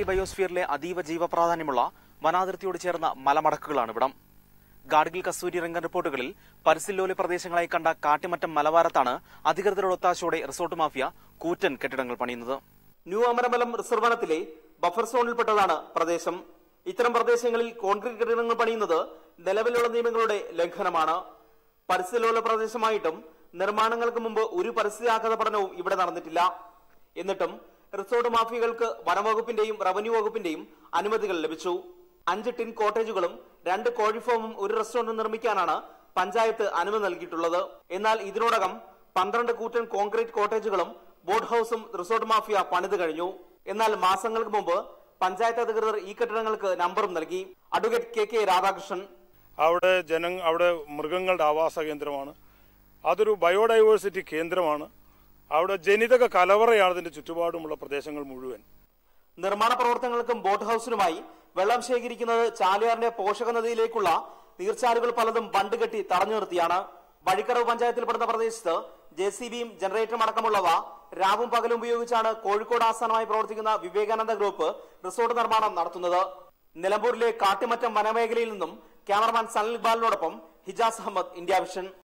ബയോസ്ഫിയറിലെ അതീവ ജീവപ്രാധാന്യമുള്ള വനാതിർത്തിയോട് ചേർന്ന മലമടക്കുകളാണ് ഇവിടം ഗാഡ്ഗിൽ കസ്തൂരി രംഗൻ റിപ്പോർട്ടുകളിൽ പരിസ്ഥിതിലോല പ്രദേശങ്ങളായി കണ്ട കാട്ടിമറ്റം മലവാരത്താണ് അധികൃതരുടെ ഒത്താശയോടെ റിസോർട്ട് മാഫിയ കൂറ്റൻ കെട്ടിടങ്ങൾ പണിയുന്നത് ന്യൂ അമരമലം റിസർവ് വനത്തിലെ ബഫർ സോണിൽപ്പെട്ടതാണ് പ്രദേശം ഇത്തരം പ്രദേശങ്ങളിൽ കോൺക്രീറ്റ് കെട്ടിടങ്ങൾ പണിയുന്നത് നിലവിലുള്ള നിയമങ്ങളുടെ ലംഘനമാണ് പരിസ്ഥിതിലോല പ്രദേശമായിട്ടും നിർമ്മാണങ്ങൾക്ക് മുമ്പ് ഒരു പരിസ്ഥിതി ആഘാത പഠനവും ഇവിടെ നടന്നിട്ടില്ല എന്നിട്ടും റിസോർട്ട് മാഫിയകൾക്ക് വനംവകുപ്പിന്റെയും റവന്യൂ വകുപ്പിന്റെയും അനുമതികൾ ലഭിച്ചു അഞ്ച് ടിൻ കോട്ടേജുകളും രണ്ട് കോഴിഫോമും ഒരു റെസ്റ്റോറന്റും നിർമ്മിക്കാനാണ് പഞ്ചായത്ത് അനുമതി നൽകിയിട്ടുള്ളത് എന്നാൽ ഇതിനോടകം പന്ത്രണ്ട് കൂറ്റൻ കോൺക്രീറ്റ് കോട്ടേജുകളും ബോട്ട് ഹൌസും റിസോർട്ട് മാഫിയ പണിത് കഴിഞ്ഞു എന്നാൽ മാസങ്ങൾക്ക് മുമ്പ് പഞ്ചായത്ത് അധികൃതർ ഈ കെട്ടിടങ്ങൾക്ക് നമ്പറും നൽകി അഡ്വക്കേറ്റ് കെ കെ രാധാകൃഷ്ണൻ അവിടെ ജന അവിടെ മൃഗങ്ങളുടെ ആവാസ കേന്ദ്രമാണ് അതൊരു ബയോഡൈവേഴ്സിറ്റി കേന്ദ്രമാണ് അവിടെ ജനിതക കലവറയാണ് അതിന്റെ ചുറ്റുപാടുമുള്ള പ്രദേശങ്ങൾ മുഴുവൻ നിർമ്മാണ പ്രവർത്തനങ്ങൾക്കും ബോട്ട് ഹൌസിനുമായി വെള്ളം ശേഖരിക്കുന്നത് ചാലിയാറിന്റെ പോഷക നദിയിലേക്കുള്ള നീർച്ചാലുകൾ പലതും ബണ്ട് കെട്ടി തടഞ്ഞു നിർത്തിയാണ് വഴിക്കടവ് പഞ്ചായത്തിൽപ്പെടുന്ന പ്രദേശത്ത് ജെ സി ബിയും ജനറേറ്ററും അടക്കമുള്ളവ രാവും പകലും ഉപയോഗിച്ചാണ് കോഴിക്കോട് ആസ്ഥാനമായി പ്രവർത്തിക്കുന്ന വിവേകാനന്ദ ഗ്രൂപ്പ് റിസോർട്ട് നിർമ്മാണം നടത്തുന്നത് നിലമ്പൂരിലെ കാട്ടിമറ്റം വനമേഖലയിൽ നിന്നും ക്യാമറമാൻ സനൽ ഇക്ബാലിനോടൊപ്പം ഹിജാസ് അഹമ്മദ് ഇന്ത്യ വിഷൻ